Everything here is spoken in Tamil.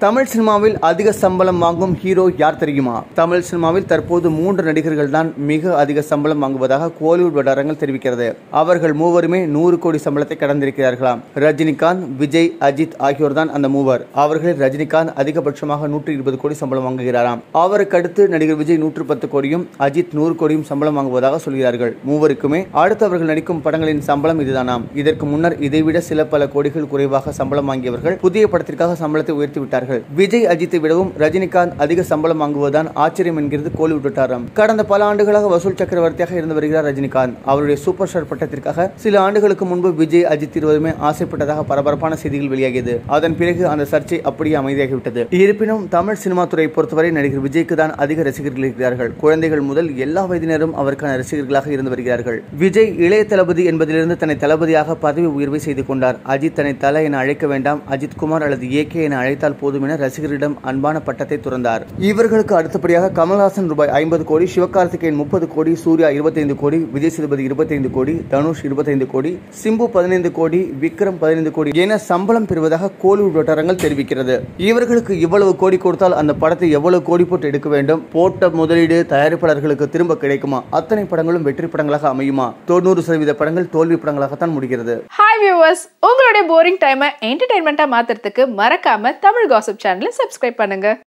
தமிழ் சினிமாவில் அதிக சம்பளம் வாங்கும் ஹீரோ யார் தெரியுமா தமிழ் சினிமாவில் தற்போது மூன்று நடிகர்கள் தான் மிக அதிக சம்பளம் வாங்குவதாக கோலிவுட் வட்டாரங்கள் தெரிவிக்கிறது அவர்கள் மூவருமே நூறு கோடி சம்பளத்தை கடந்திருக்கிறார்களாம் ரஜினிகாந்த் விஜய் அஜித் ஆகியோர் தான் அந்த மூவர் அவர்களில் ரஜினிகாந்த் அதிகபட்சமாக நூற்றி இருபது கோடி சம்பளம் வாங்குகிறாராம் அவருக்கு அடுத்து நடிகர் விஜய் நூற்று பத்து கோடியும் அஜித் நூறு கோடியும் சம்பளம் வாங்குவதாக சொல்கிறார்கள் மூவருக்குமே அடுத்து அவர்கள் நடிக்கும் படங்களின் சம்பளம் இதுதானாம் இதற்கு முன்னர் இதைவிட சில பல கோடிகள் குறைவாக சம்பளம் வாங்கியவர்கள் புதிய படத்திற்காக சம்பளத்தை உயர்த்தி விட்டார்கள் விஜய் அஜித்தை விடவும் ரஜினிகாந்த் அதிக சம்பளம் வாங்குவதுதான் ஆச்சரியம் என்கிறது கோலிவுட் வட்டாரம் கடந்த பல ஆண்டுகளாக வசூல் சக்கரவர்த்தியாக இருந்து வருகிறார் ரஜினிகாந்த் அவருடைய சூப்பர் ஸ்டார் பட்டத்திற்காக சில ஆண்டுகளுக்கு முன்பு விஜய் அஜித் இருவருமே ஆசைப்பட்டதாக பரபரப்பான செய்திகள் வெளியாகியது அதன் பிறகு அந்த சர்ச்சை அப்படியே அமைதியாகிவிட்டது இருப்பினும் தமிழ் சினிமா துறை பொறுத்தவரை நடிகர் விஜய்க்கு தான் அதிக ரசிகர்கள் இருக்கிறார்கள் குழந்தைகள் முதல் எல்லா வயதினரும் அவருக்கான ரசிகர்களாக இருந்து வருகிறார்கள் விஜய் இளைய தளபதி என்பதிலிருந்து தன்னை தளபதியாக பதவி உயர்வை செய்து கொண்டார் அஜித் தன்னை தல என அழைக்க வேண்டாம் அஜித் குமார் அல்லது ஏகே என அழைத்தால் போதும் என ரசிகர்களிடம் அன்பான பட்டத்தை துறந்தார் இவர்களுக்கு அடுத்தபடியாக கமல்ஹாசன் ரூபாய் ஐம்பது கோடி சிவகார்த்திகேயன் முப்பது கோடி சூர்யா இருபத்தைந்து கோடி விஜய் சேதுபதி இருபத்தைந்து கோடி தனுஷ் இருபத்தைந்து கோடி சிம்பு பதினைந்து கோடி விக்ரம் பதினைந்து கோடி என சம்பளம் பெறுவதாக கோலிவுட் வட்டாரங்கள் தெரிவிக்கிறது இவர்களுக்கு இவ்வளவு கோடி கொடுத்தால் அந்த படத்தை எவ்வளவு கோடி போட்டு எடுக்க வேண்டும் போட்ட முதலீடு தயாரிப்பாளர்களுக்கு திரும்ப கிடைக்குமா அத்தனை படங்களும் வெற்றி படங்களாக அமையுமா தொண்ணூறு சதவீத படங்கள் தோல்வி படங்களாகத்தான் முடிகிறது ஹாய் வியூவர்ஸ் உங்களுடைய போரிங் டைமை என்டர்டைன்மெண்ட்டாக மாற்றுறதுக்கு மறக்காம தமிழ் காசிப் சேனலை சப்ஸ்கிரைப் பண்ணுங்க